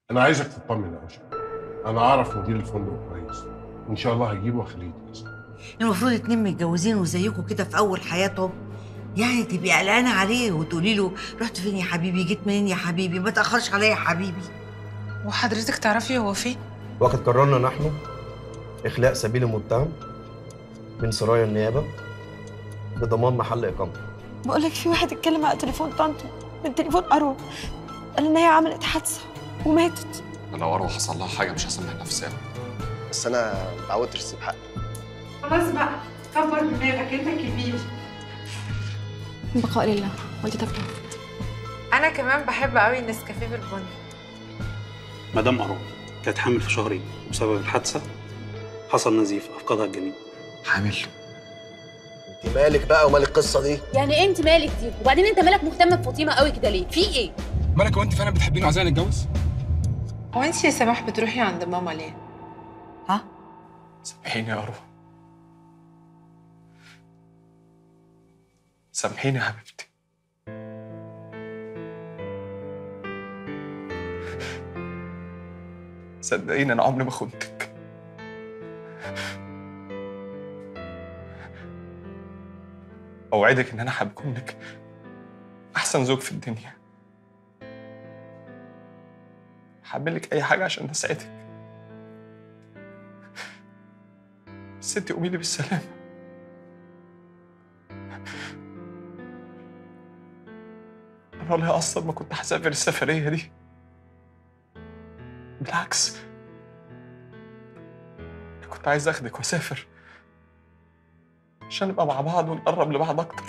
انا عايزك تطمن يا باشا انا اعرف مدير الفندق كويس وان شاء الله هجيبه واخليه يتجوز المفروض اتنين متجوزين وزيكم كده في اول حياتهم يعني تبقي قلقانه عليه وتقولي له رحت فين يا حبيبي جيت منين يا حبيبي ما تاخرش عليا يا حبيبي وحضرتك تعرفي هو فين؟ وقد قررنا نحن إخلاء سبيل المتهم من سرايا النيابة بضمان محل إقامته بقول لك في واحد اتكلم على تليفون طنط من تليفون أروى قال ان هي عملت حادثه وماتت لو اروح حصل لها حاجه مش هسامح نفسها بس انا ما اتعودتش اسيب حقي خلاص بقى كبر دماغك انت كبير بقاء لله وانت تاكله انا كمان بحب قوي النسكافيه بالبن مدام أروى كانت حامل في شهرين وبسبب الحادثة حصل نزيف أفقدها الجنين حامل انت مالك بقى ومال القصه دي يعني ايه انت مالك دي وبعدين انت مالك مهتم بفاطمه قوي كده ليه في ايه مالك هو انت فعلا بتحبيني وعايزاني نتجوز؟ هو انت يا سماح بتروحي عند ماما ليه؟ ها سامحيني يا أروى سامحيني يا حبيبتي صدقيني انا عمري ما خنتك اوعدك ان انا هكون لك احسن زوج في الدنيا هعملك اي حاجه عشان اسعدك بس انت قومي لي بالسلامه انا والله اصلا ما كنت هسافر السفريه دي بالعكس أنا كنت عايز اخدك واسافر عشان نبقى مع بعض ونقرب لبعض اكتر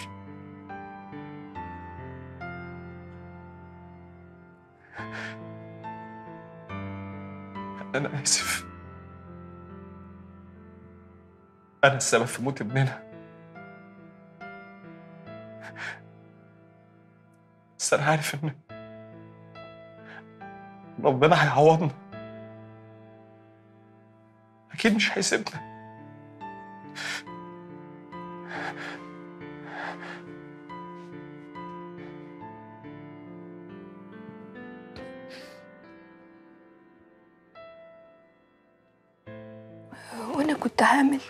انا اسف انا السبب في موت ابننا بس انا عارف ان ربنا هيعوضنا اكيد مش هيسيبنا وانا كنت حامل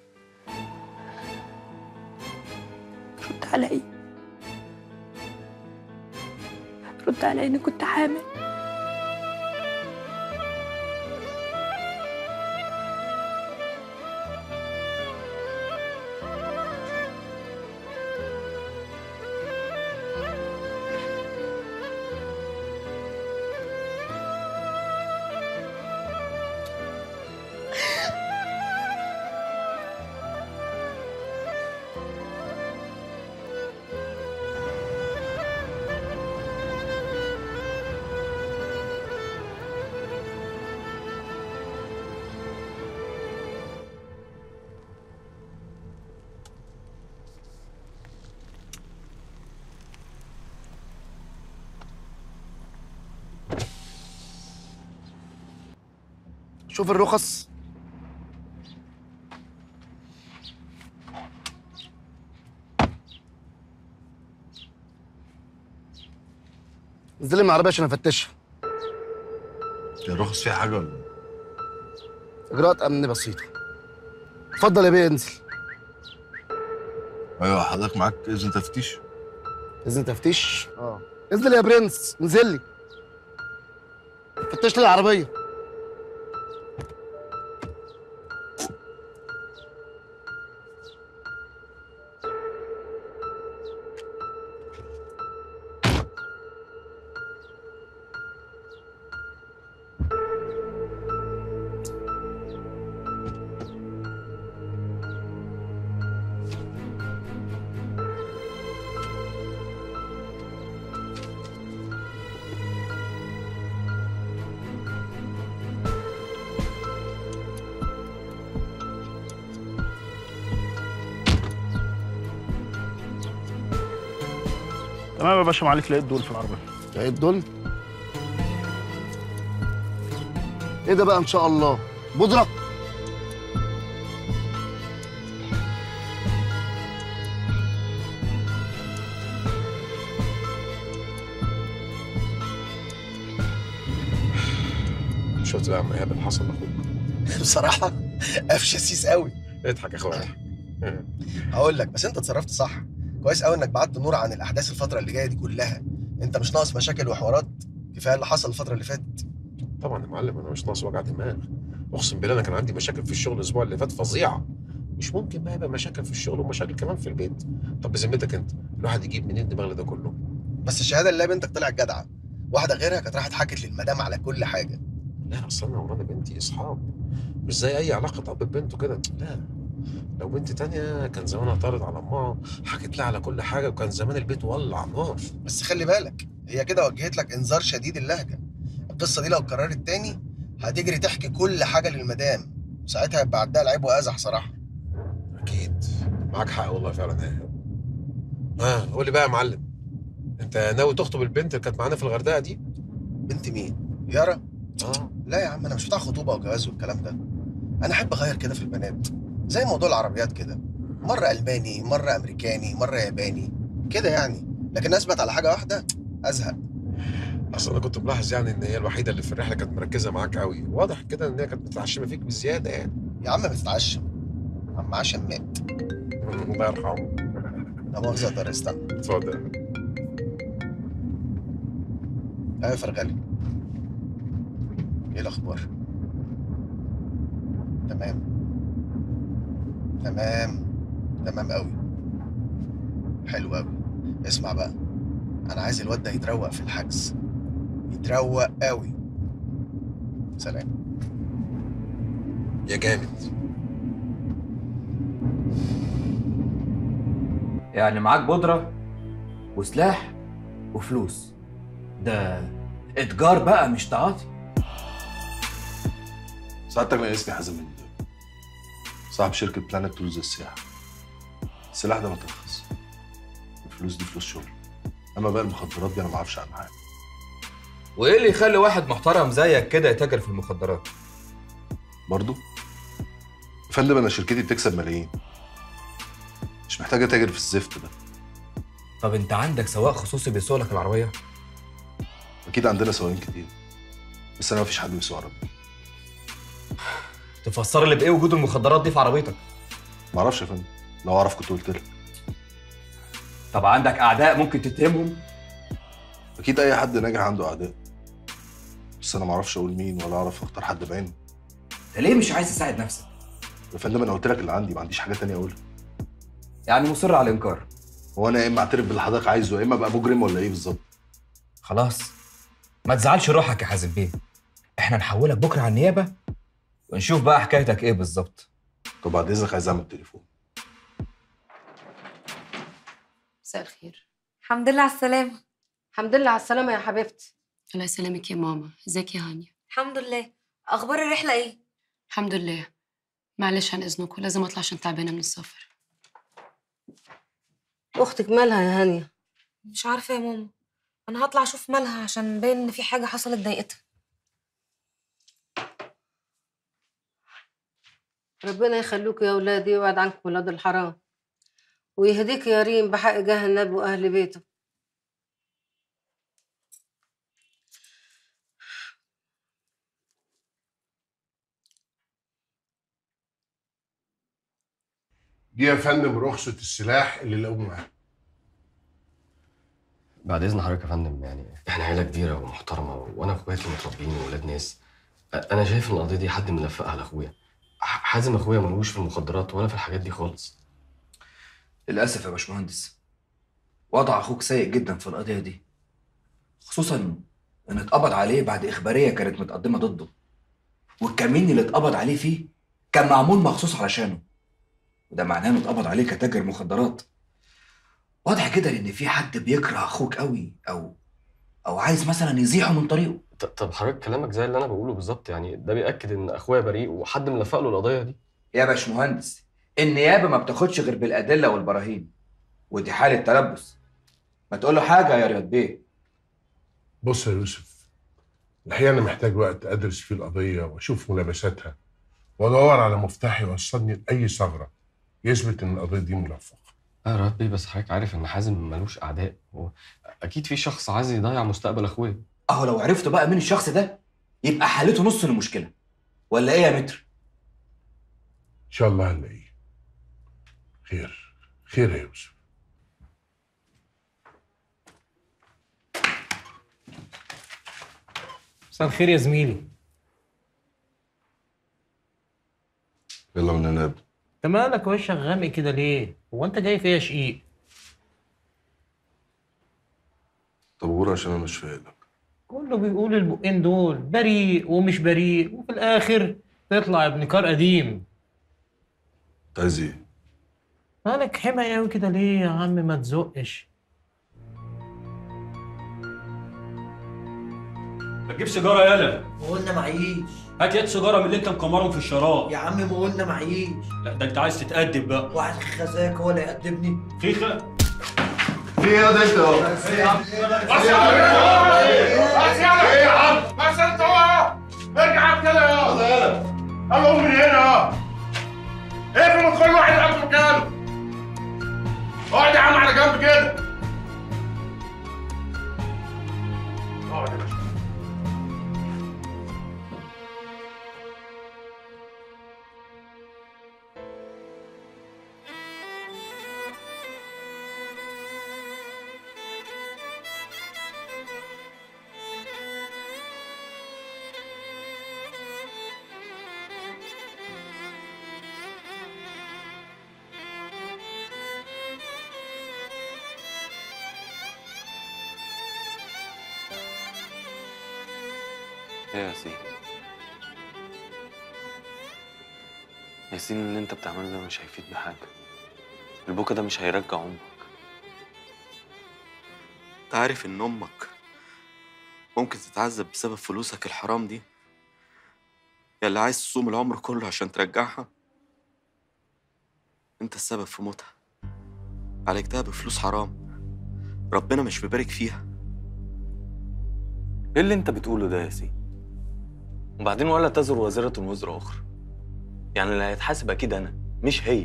رد علي رد علي اني كنت حامل شوف الرخص انزلي من العربيه عشان افتشها الرخص فيها حاجه ولا إيه؟ اجراءات امن بسيطه اتفضل يا بيه انزل ايوه حضرتك معاك اذن تفتيش اذن تفتيش اه انزل يا برنس انزل لي فتش لي العربيه تمام يا باشا معلك لقيت دول في العربيه لقيت دول ايه ده بقى ان شاء الله بودره شفت بقى عم ايهاب اللي حصل لاخوك بصراحه قفشه سيس قوي اضحك يا اخويا هقول لك بس انت اتصرفت صح كويس قوي انك بعدت نور عن الاحداث الفتره اللي جايه دي كلها انت مش ناقص مشاكل وحوارات كفايه اللي حصل الفتره اللي فاتت طبعا يا معلم انا مش ناقص وجع دماغ اقسم بالله انا كان عندي مشاكل في الشغل الاسبوع اللي فات فظيعه مش ممكن بقى يبقى مشاكل في الشغل ومشاكل كمان في البيت طب بذمتك انت الواحد يجيب منين الدماغ ده كله بس الشهاده اللي بنتك طلعت جدعه واحده غيرها كانت راحت حكت للمدام على كل حاجه لا اصل انا ورانا بنتي اصحاب مش زي اي علاقه اب ببنته كده لا لو بنت تانية كان زمانها طارت على امها حكت لها على كل حاجه وكان زمان البيت ولع نار بس خلي بالك هي كده وجهت لك انذار شديد اللهجه القصه دي لو اتكررت تاني هتجري تحكي كل حاجه للمدام ساعتها هيبقى عدها العيب وازح صراحه اكيد معاك حق والله فعلا يا ايهاب ها قول لي بقى يا معلم انت ناوي تخطب البنت اللي كانت معانا في الغردقه دي بنت مين يارا اه لا يا عم انا مش بتاع خطوبه وجواز والكلام ده انا احب اغير كده في البنات زي موضوع العربيات كده مره الماني مره امريكاني مره ياباني كده يعني لكن اثبت على حاجه واحده ازهق اصل انا كنت ملاحظ يعني ان هي الوحيده اللي في الرحله كانت مركزه معاك قوي واضح كده ان هي كانت متعشمه فيك بزياده يعني يا عم بتتعشم عم عشم مات الله يرحمه لا مؤاخذه يا طارق استنى اتفضل ايوه يا فرغلي ايه الاخبار تمام تمام تمام قوي حلو قوي اسمع بقى انا عايز الواد ده يتروق في الحجز يتروق قوي سلام يا جامد يعني معاك بودرة وسلاح وفلوس ده اتجار بقى مش تعاطي سعادتك انا اسمي حازم مندوب صاحب شركة بلانت تولز السياحة السلاح ده مترخص الفلوس دي فلوس شغل اما بقى المخدرات دي انا ما اعرفش عنها حاجة وايه اللي يخلي واحد محترم زيك كده يتاجر في المخدرات برضو يا فندم انا شركتي بتكسب ملايين مش محتاج اتاجر في الزفت ده طب انت عندك سواق خصوصي بيسوق لك العربيه اكيد عندنا سواقين كتير بس انا مفيش حد بيسوق عربية تفسر لي بايه وجود المخدرات دي في عربيتك ما اعرفش يا فندم لو اعرف كنت قلت لك طب عندك اعداء ممكن تتهمهم اكيد اي حد ناجح عنده اعداء بس انا ما اعرفش اقول مين ولا اعرف اختار حد بعينه انت ليه مش عايز تساعد نفسك يا فندم انا قلت لك اللي عندي ما عنديش حاجه تانية اقولها يعني مصر على الانكار هو انا يا اما اعترف باللي حضرتك عايزه يا اما ابقى مجرم ولا ايه بالظبط خلاص ما تزعلش روحك يا حازم بيه احنا نحولك بكره على النيابه ونشوف بقى حكايتك ايه بالظبط طب بعد اذنك عايز اعمل تليفون مساء الخير الحمد لله على السلامة الحمد لله على السلامة يا حبيبتي الله يسلمك يا ماما ازيك يا هانيا الحمد لله أخبار الرحلة إيه؟ الحمد لله معلش عن اذنكم لازم اطلع عشان تعبانه من السفر اختك مالها يا هانيه مش عارفة يا ماما أنا هطلع أشوف مالها عشان باين إن في حاجة حصلت ضايقتها ربنا يخلوك يا اولادي ويبعد عنكم ولاد الحرام ويهديك يا ريم بحق جاه النبي واهل بيته دي يا فندم رخصة السلاح اللي لقوه معاه بعد اذن حضرتك يا فندم يعني احنا عيله كبيره ومحترمه وانا اخواتي متربيين وولاد ناس أ- انا شايف ان القضيه دي حد ملفقها لاخويا ح- حازم اخويا ملوش في المخدرات ولا في الحاجات دي خالص للاسف يا باشمهندس وضع اخوك سيء جدا في القضيه دي خصوصا ان اتقبض عليه بعد اخباريه كانت متقدمه ضده والكمين اللي اتقبض عليه فيه كان معمول مخصوص علشانه وده معناه انه اتقبض عليه كتاجر مخدرات واضح كده ان في حد بيكره اخوك قوي او او عايز مثلا يزيحه من طريقه ط- طب حضرتك كلامك زي اللي انا بقوله بالظبط يعني ده بياكد ان اخويا بريء وحد ملفق له القضيه دي يا باشمهندس النيابه ما بتاخدش غير بالادله والبراهين ودي حاله تلبس ما تقول له حاجه يا رياض بيه بص يا يوسف الحقيقة أنا محتاج وقت أدرس فيه القضية وأشوف ملابساتها وأدور على مفتاح يوصلني لأي ثغرة يثبت إن القضية دي ملفقة اه يا ربي بس حضرتك عارف ان حازم ملوش اعداء هو اكيد في شخص عايز يضيع مستقبل اخويا اهو لو عرفتوا بقى مين الشخص ده يبقى حلته نص المشكله ولا ايه يا متر ان شاء الله هنلاقيه خير خير يا يوسف مساء الخير يا زميلي يلا من هنا انت مالك وشك غامق كده ليه؟ هو انت جاي فيا شقيق؟ طب قول عشان انا مش فاهم كله بيقول البقين دول بريء ومش بريء وفي الاخر تطلع ابن كار قديم عايز ايه؟ مالك حمى قوي كده ليه يا عم ما تزقش ما تجيب سيجاره يالا قلنا معيش هات يد سيجاره من اللي انت مكمرهم في الشراب يا عم ما قلنا معيش لا ده انت عايز تتأدب بقى واحد خزاك هو اللي يقدمني خيخه في ايه يا ده انت اهو بس يا عم بس يا عم بس يا عم بس انت اهو ارجع عاد كده يا يلا يلا قوم من هنا يا اقفل من كل واحد يقعد مكانه اقعد يا عم على جنب كده اقعد يا باشا ايه يا ياسين ياسين اللي انت بتعمله ده مش هيفيد بحاجة البكا ده مش هيرجع عمرك انت عارف ان امك ممكن تتعذب بسبب فلوسك الحرام دي يا اللي عايز تصوم العمر كله عشان ترجعها انت السبب في موتها عالجتها بفلوس حرام ربنا مش مبارك فيها ايه اللي انت بتقوله ده يا ياسين وبعدين ولا تزر وازرة وزر أخرى يعني اللي هيتحاسب أكيد أنا مش هي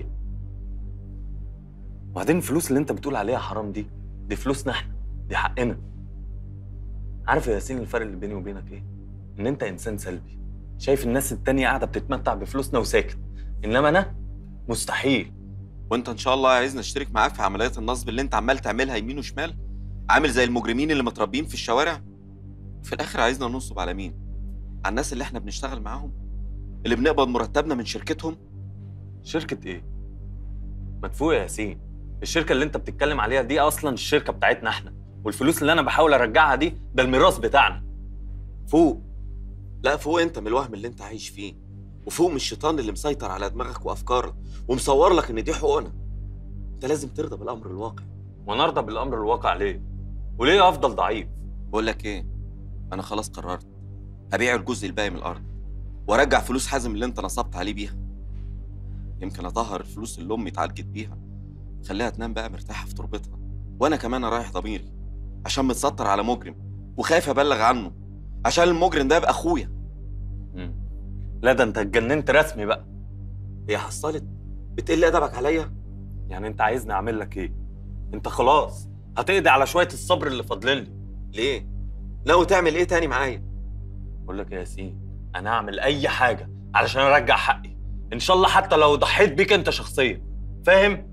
وبعدين الفلوس اللي أنت بتقول عليها حرام دي دي فلوسنا إحنا دي حقنا عارف يا ياسين الفرق اللي بيني وبينك إيه؟ إن أنت إنسان سلبي شايف الناس التانية قاعدة بتتمتع بفلوسنا وساكت إنما أنا مستحيل وانت ان شاء الله عايزني اشترك معاك في عمليات النصب اللي انت عمال تعملها يمين وشمال عامل زي المجرمين اللي متربيين في الشوارع في الاخر عايزنا ننصب على مين على الناس اللي احنا بنشتغل معاهم اللي بنقبض مرتبنا من شركتهم شركة إيه؟ ما تفوق يا ياسين الشركة اللي أنت بتتكلم عليها دي أصلا الشركة بتاعتنا إحنا والفلوس اللي أنا بحاول أرجعها دي ده الميراث بتاعنا فوق لا فوق انت من الوهم اللي انت عايش فيه وفوق من الشيطان اللي مسيطر على دماغك وافكارك ومصور لك ان دي حقوقنا انت لازم ترضى بالامر الواقع وأنا أرضى بالأمر الواقع ليه؟ وليه أفضل ضعيف؟ بقول لك ايه انا خلاص قررت هبيع الجزء الباقي من الارض وارجع فلوس حازم اللي انت نصبت عليه بيها يمكن اطهر الفلوس اللي امي اتعالجت بيها خليها تنام بقى مرتاحه في تربتها وانا كمان اريح ضميري عشان متستر على مجرم وخايف ابلغ عنه عشان المجرم ده يبقى اخويا لا ده أنت اتجننت رسمي بقى هي حصلت بتقل ادبك عليا يعني أنت عايزني أعمل لك إيه؟ أنت خلاص هتقضي على شوية الصبر اللي فاضلين لي ليه؟ ناوي تعمل ايه تاني معايا؟ بقول لك يا ياسين أنا هعمل أي حاجة علشان أرجع حقي إن شاء الله حتى لو ضحيت بيك أنت شخصيا فاهم؟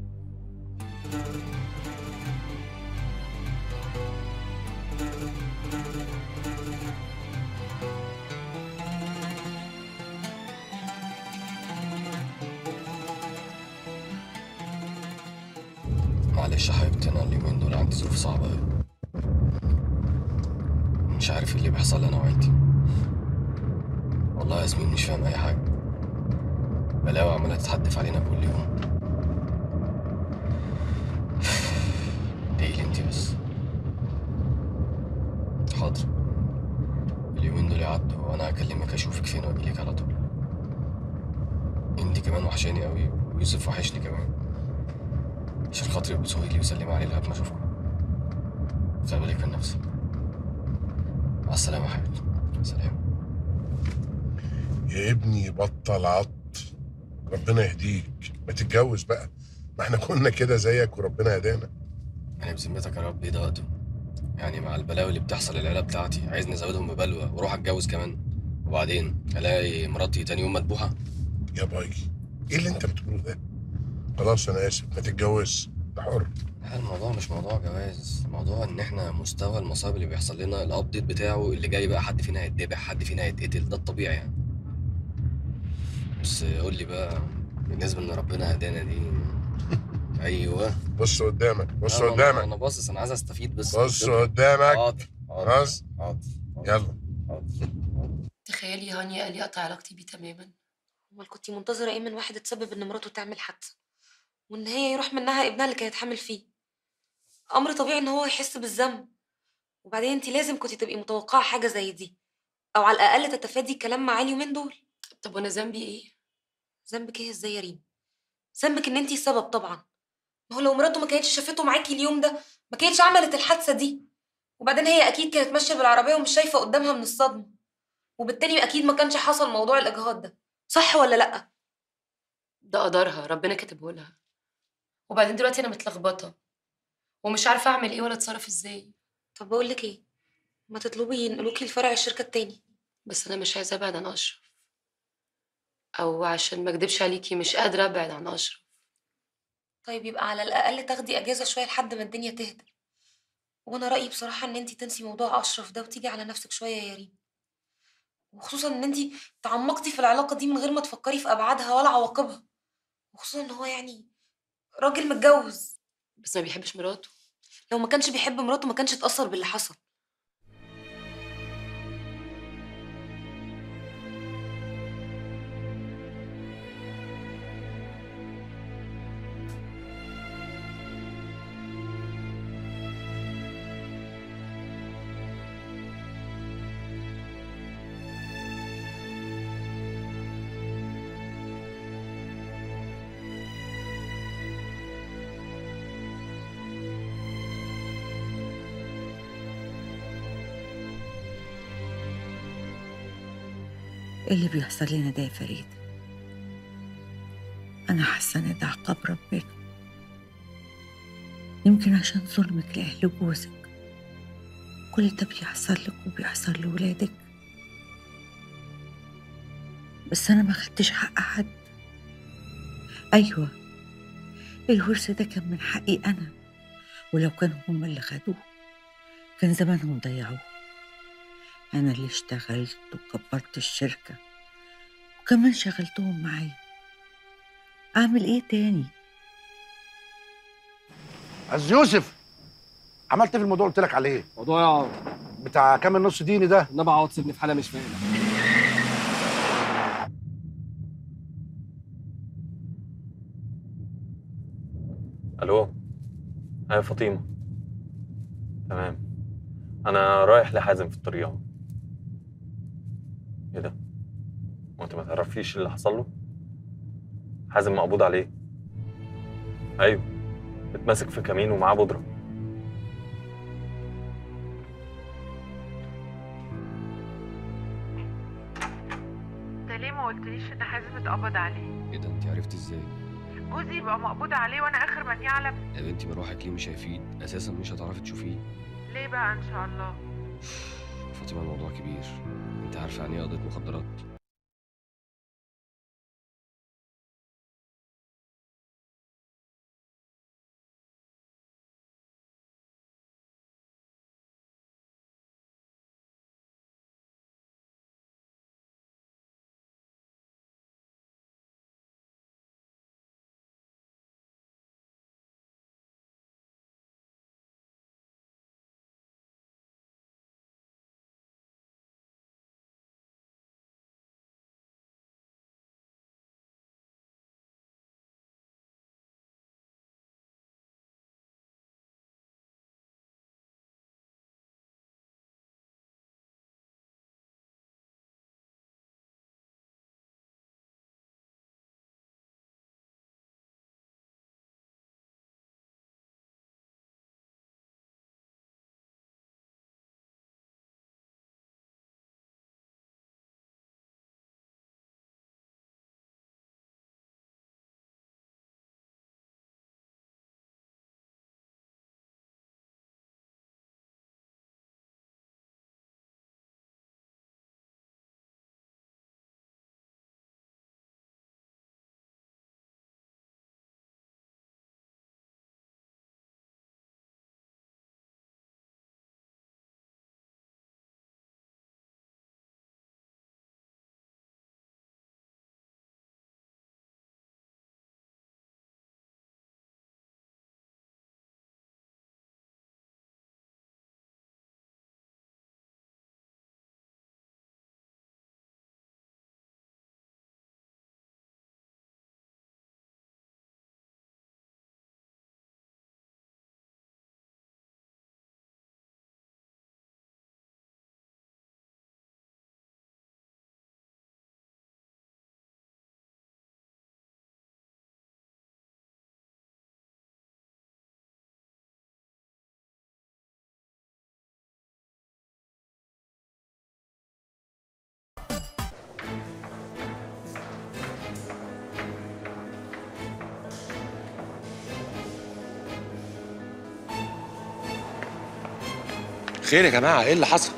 معلش يا حبيبتي انا اليومين دول عندي ظروف صعبة أوي مش عارف ايه اللي بيحصل لي انا وعيلتي والله يا ياسمين مش فاهم اي حاجة بلاوي عمالة تتحدف علينا كل يوم ادعيلي انتي بس حاضر اليومين دول يعدوا وانا هكلمك اشوفك فين واجيلك على طول انتي كمان وحشاني قوي ويوسف وحشني كمان عشان خاطري بتسوي لي وسلمي عليه لغايه ما اشوفكم خلي بالك من نفسك مع السلامه يا حبيبتي سلام يا ابني بطل عط ربنا يهديك ما تتجوز بقى ما احنا كنا كده زيك وربنا هدانا يعني بذمتك يا رب ايه ده وقته يعني مع البلاوي اللي بتحصل للعيله بتاعتي عايزني ازودهم ببلوى واروح اتجوز كمان وبعدين الاقي مراتي تاني يوم مذبوحه يا باي ايه اللي انت بتقوله ده خلاص انا اسف ما تتجوزش ده حر لا الموضوع مش موضوع جواز الموضوع ان احنا مستوى المصايب اللي بيحصل لنا الابديت بتاعه اللي جاي بقى حد فينا هيتذبح حد فينا هيتقتل ده الطبيعي يعني بس قول لي بقى بالنسبه ان ربنا هدانا دي ايوه بص قدامك بص لا، ما أنا- قدامك انا باصص انا عايز استفيد بس بص كده. قدامك حاضر حاضر خلاص حاضر يلا تخيلي هانيا قال لي اقطع علاقتي بيه تماما امال كنت منتظره ايه من واحد اتسبب ان مراته تعمل حادثه وان هي يروح منها ابنها اللي كانت حامل فيه امر طبيعي ان هو يحس بالذنب وبعدين انت لازم كنت تبقي متوقعه حاجه زي دي او على الاقل تتفادي الكلام معاه اليومين دول طب وانا ذنبي ايه ذنبك ايه ازاي يا ريم ذنبك ان انت السبب طبعا ما هو لو مراته ما كانتش شافته معاكي اليوم ده ما كانتش عملت الحادثه دي وبعدين هي اكيد كانت ماشيه بالعربيه ومش شايفه قدامها من الصدمه وبالتالي اكيد ما كانش حصل موضوع الاجهاض ده صح ولا لا ده قدرها ربنا كاتبه لها وبعدين دلوقتي انا متلخبطه ومش عارفه اعمل ايه ولا اتصرف ازاي طب بقول لك ايه ما تطلبي ينقلوكي لفرع الشركه التاني بس انا مش عايزه ابعد عن اشرف او عشان ما اكدبش عليكي مش قادره ابعد عن اشرف طيب يبقى على الاقل تاخدي اجازه شويه لحد ما الدنيا تهدى وانا رايي بصراحه ان انت تنسي موضوع اشرف ده وتيجي على نفسك شويه يا ريم وخصوصا ان انت تعمقتي في العلاقه دي من غير ما تفكري في ابعادها ولا عواقبها وخصوصا ان هو يعني راجل متجوز بس ما بيحبش مراته لو ما كانش بيحب مراته ما كانش اتاثر باللي حصل ايه اللي بيحصل لنا ده يا فريد انا حاسه ان ده عقاب ربنا يمكن عشان ظلمك لاهل جوزك كل ده بيحصل لك وبيحصل لولادك بس انا ما خدتش حق حد ايوه الورث ده كان من حقي انا ولو كانوا هم اللي خدوه كان زمانهم ضيعوه أنا اللي اشتغلت وكبرت الشركة وكمان شغلتهم معايا أعمل إيه تاني؟ عز يوسف عملت ايه في الموضوع اللي قلت لك عليه موضوع يا بتاع كام النص ديني ده النبي عوض سيبني في حاله مش فاهم الو هيا فاطمه تمام انا رايح لحازم في الطريق اهو ايه ده وانت ما تعرفيش اللي حصل له حازم مقبوض عليه ايوه اتمسك في كمين ومعاه بودره انت ليه ما قلتليش ان حازم اتقبض عليه ايه ده انت عرفتي ازاي جوزي يبقى مقبوض عليه وانا اخر من يعلم يا بنتي مروحك ليه مش هيفيد اساسا مش هتعرفي تشوفيه ليه بقى ان شاء الله فاطمه الموضوع كبير انت عارفه يعني ايه قضيه مخدرات خير يا جماعه ايه اللي حصل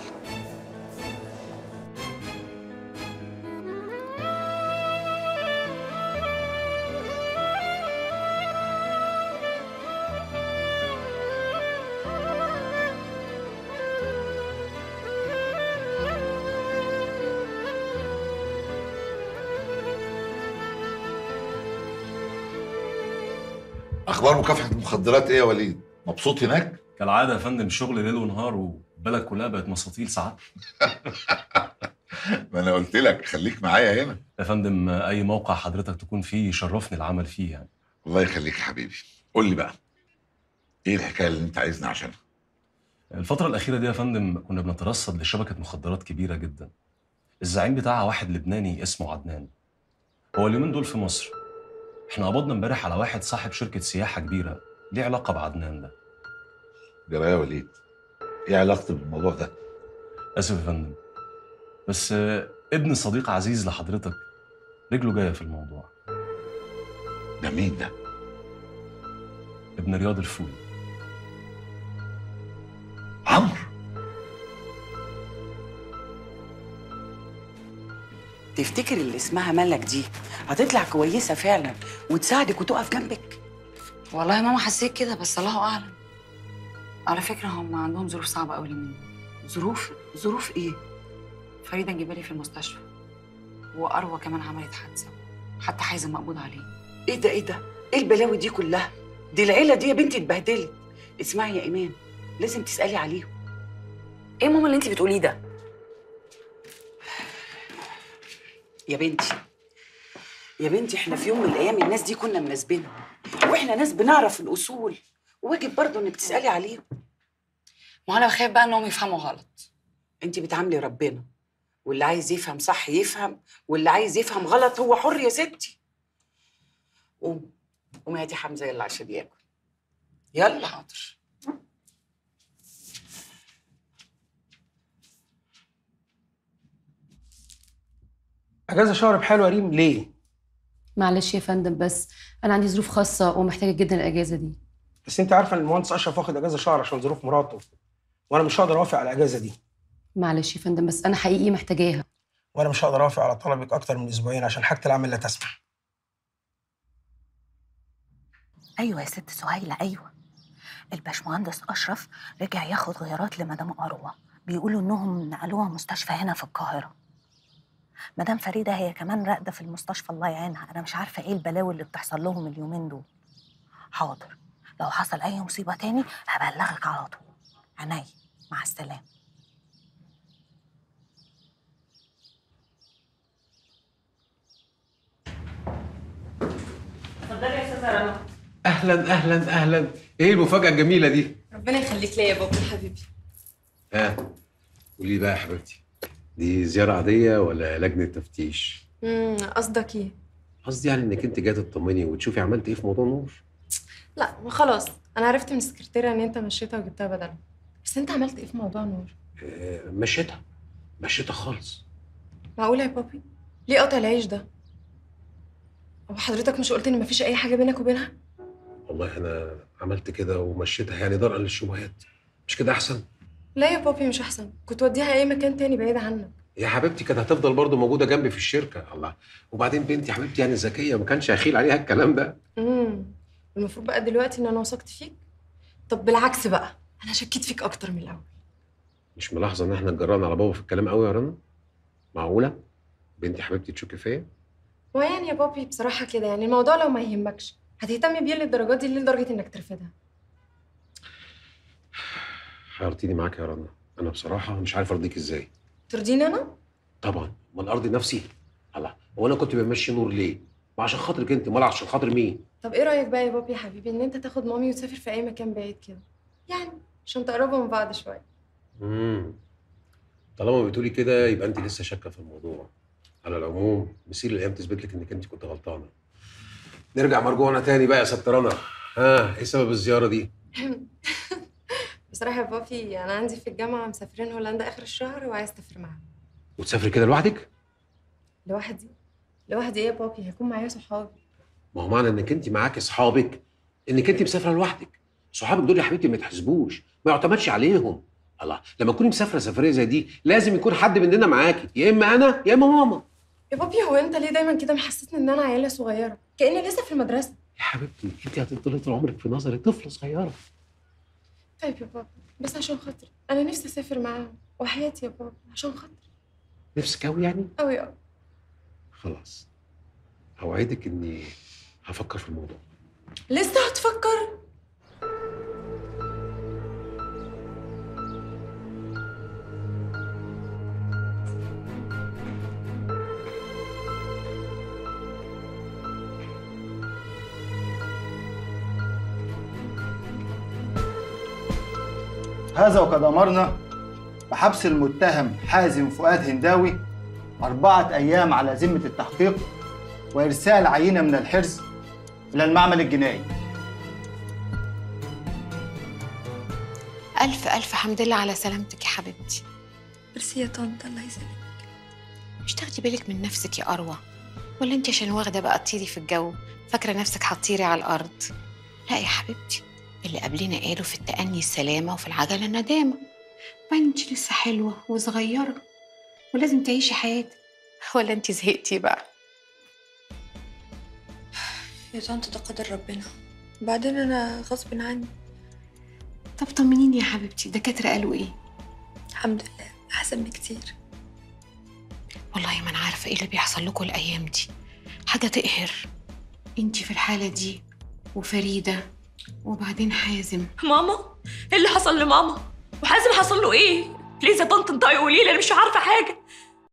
اخبار مكافحه المخدرات ايه يا وليد مبسوط هناك كالعاده يا فندم شغل ليل ونهار والبلد كلها بقت مساطيل ساعات ما انا قلت لك خليك معايا هنا يا فندم اي موقع حضرتك تكون فيه يشرفني العمل فيه يعني الله يخليك يا حبيبي قول لي بقى ايه الحكايه اللي انت عايزني عشانها الفترة الأخيرة دي يا فندم كنا بنترصد لشبكة مخدرات كبيرة جدا الزعيم بتاعها واحد لبناني اسمه عدنان هو اليومين دول في مصر احنا قبضنا امبارح على واحد صاحب شركة سياحة كبيرة ليه علاقة بعدنان ده جرى يا وليد ايه علاقتي بالموضوع ده آسف يا فندم بس آه، ابن صديق عزيز لحضرتك رجله جاية في الموضوع ده مين ده؟ ابن رياض الفولي عمرو تفتكر اللي اسمها ملك دي هتطلع كويسه فعلا وتساعدك وتقف جنبك والله يا ماما حسيت كده بس الله اعلم على فكره هم عندهم ظروف صعبه قوي اليومين دول. ظروف ظروف ايه فريده جبالي في المستشفى واروى كمان عملت حادثه حتى حازم مقبوض عليه ايه ده ايه ده ايه البلاوي دي كلها دي العيله دي يا بنتي اتبهدلت اسمعي يا ايمان لازم تسالي عليهم ايه ماما اللي انت بتقوليه ده يا بنتي يا بنتي احنا في يوم من الايام الناس دي كنا مناسبينهم واحنا ناس بنعرف الاصول واجب برضه انك تسالي عليهم ما انا بخاف بقى انهم يفهموا غلط انت بتعاملي ربنا واللي عايز يفهم صح يفهم واللي عايز يفهم غلط هو حر يا ستي قوم قومي هاتي حمزه يلا عشان ياكل يلا حاضر اجازه شهر بحاله يا ريم ليه؟ معلش يا فندم بس انا عندي ظروف خاصه ومحتاجه جدا الاجازه دي بس انت عارفه ان المهندس اشرف واخد اجازه شهر عشان ظروف مراته وانا مش هقدر اوافق على الاجازه دي معلش يا فندم بس انا حقيقي محتاجاها وانا مش هقدر اوافق على طلبك اكتر من اسبوعين عشان حاجه العمل لا تسمح ايوه يا ست سهيله ايوه الباشمهندس اشرف رجع ياخد غيارات لمدام اروى بيقولوا انهم نقلوها مستشفى هنا في القاهره مدام فريده هي كمان راقده في المستشفى الله يعينها انا مش عارفه ايه البلاوي اللي بتحصل لهم اليومين دول حاضر لو حصل اي مصيبه تاني هبلغك على طول عينيا مع السلامه اتفضلي يا استاذه رنا اهلا اهلا اهلا ايه المفاجاه الجميله دي ربنا يخليك ليا يا بابا حبيبي ها قولي بقى يا حبيبتي دي زياره عاديه ولا لجنه تفتيش امم قصدك ايه قصدي يعني انك انت جايه تطمني وتشوفي عملت ايه في موضوع نور لا ما خلاص انا عرفت من السكرتيره ان انت مشيتها وجبتها بدلها بس انت عملت ايه في موضوع نور آه، مشيتها مشيتها خالص معقوله يا بابي ليه قطع العيش ده هو حضرتك مش قلت ان مفيش اي حاجه بينك وبينها والله انا عملت كده ومشيتها يعني درءا للشبهات مش كده احسن لا يا بابي مش احسن كنت وديها اي مكان تاني بعيد عنك يا حبيبتي كانت هتفضل برضه موجوده جنبي في الشركه الله وبعدين بنتي حبيبتي يعني ذكيه ما كانش هيخيل عليها الكلام ده امم المفروض بقى دلوقتي ان انا وثقت فيك طب بالعكس بقى انا شكيت فيك اكتر من الاول مش ملاحظه ان احنا اتجرأنا على بابا في الكلام قوي يا رنا معقوله بنتي حبيبتي تشكي فيا ويعني يا بابي بصراحه كده يعني الموضوع لو ما يهمكش هتهتم بيه للدرجات دي ليه لدرجه انك ترفضها حيرتيني معاك يا رنا انا بصراحه مش عارف ارضيك ازاي ترضيني انا طبعا امال ارضي نفسي الله هو انا كنت بمشي نور ليه ما عشان خاطرك انت امال عشان خاطر مين طب ايه رايك بقى يا بابي يا حبيبي ان انت تاخد مامي وتسافر في اي مكان بعيد كده يعني عشان تقربوا من بعض شويه امم طالما بتقولي كده يبقى انت لسه شاكه في الموضوع على العموم مسير الايام تثبت لك انك انت كنت غلطانه نرجع مرجوعنا تاني بقى يا ست رنا ها ايه سبب الزياره دي بصراحه يا بابي انا عندي في الجامعه مسافرين هولندا اخر الشهر وعايز اسافر معاهم وتسافري كده لوحدك لوحدي لوحدي ايه يا بابي هيكون معايا صحابي ما هو معنى انك انت معاكي اصحابك انك انت مسافره لوحدك صحابك دول يا حبيبتي ما يتحسبوش ما يعتمدش عليهم الله لما تكوني مسافره سفريه زي دي لازم يكون حد مننا معاكي يا اما انا يا اما ماما يا بابي هو انت ليه دايما كده محسسني ان انا عيله صغيره كاني لسه في المدرسه يا حبيبتي انت هتفضلي طول عمرك في نظري طفله صغيره طيب يا بابا بس عشان خاطري انا نفسي اسافر معاهم وحياتي يا بابا عشان خاطري نفسك قوي يعني قوي قوي خلاص اوعدك اني هفكر في الموضوع لسه هتفكر هذا وقد أمرنا بحبس المتهم حازم فؤاد هنداوي أربعة أيام على ذمة التحقيق وإرسال عينة من الحرز إلى المعمل الجنائي ألف ألف حمد لله على سلامتك يا حبيبتي ميرسي يا طنط الله يسلمك مش تاخدي بالك من نفسك يا أروى ولا انت عشان واخدة بقى تطيري في الجو فاكرة نفسك هتطيري على الأرض لا يا حبيبتي اللي قبلنا قالوا في التأني السلامة وفي العجلة الندامة وبعدين انت لسه حلوة وصغيرة ولازم تعيشي حياتك ولا انت زهقتي بقى يا طنط ده قدر ربنا بعدين انا غصب عني طب طمنيني يا حبيبتي الدكاترة قالوا ايه الحمد لله احسن بكتير والله ما انا عارفة ايه اللي بيحصل لكم الأيام دي حاجة تقهر انت في الحالة دي وفريدة وبعدين حازم ماما ايه اللي حصل لماما وحازم حصل له ايه بليز يا طنط انت قولي لي انا مش عارفه حاجه